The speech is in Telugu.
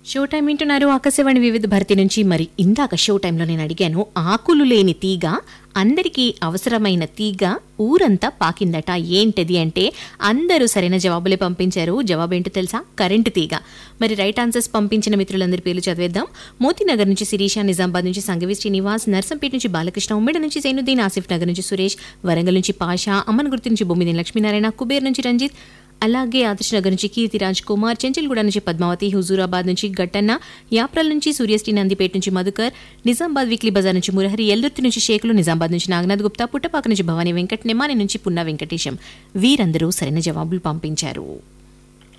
షో టైం వింటున్నారు ఆకాశవాణి వివిధ భర్తీ నుంచి మరి ఇందాక షో టైంలో నేను అడిగాను ఆకులు లేని తీగ అందరికీ అవసరమైన తీగ ఊరంతా పాకిందట ఏంటది అంటే అందరూ సరైన జవాబులే పంపించారు జవాబు ఏంటో తెలుసా కరెంటు తీగ మరి రైట్ ఆన్సర్స్ పంపించిన మిత్రులందరి పేర్లు చదివేద్దాం మోతీనగర్ నుంచి శిరీష నిజామాబాద్ నుంచి సంగవి శ్రీనివాస్ నర్సంపేట నుంచి బాలకృష్ణ ఉమ్మడి నుంచి జైనుద్దీన్ ఆసిఫ్ నగర్ నుంచి సురేష్ వరంగల్ నుంచి పాషా అమ్మన్ గుర్తు నుంచి బొమ్మిదిన లక్ష్మీనారాయణ కుబేర్ నుంచి రంజిత్ అలాగే ఆదర్శ్ నగర్ నుంచి కీర్తిరాజ్ కుమార్ చెంచల్గూడ నుంచి పద్మావతి హుజూరాబాద్ నుంచి గట్టన్న యాప్రల్ నుంచి సూర్యశ్రీ నందిపేట నుంచి మధుకర్ నిజామాబాద్ వీక్లీ బజార్ నుంచి మురహరి ఎల్లుర్తి నుంచి షేకులు నిజామాబాద్ నుంచి నాగనాథ్ గుప్తా పుట్టపాక నుంచి భవానీ వెంకట్ నిమాని నుంచి పున్నా వెంకటేశం వీరందరూ సరైన జవాబులు పంపించారు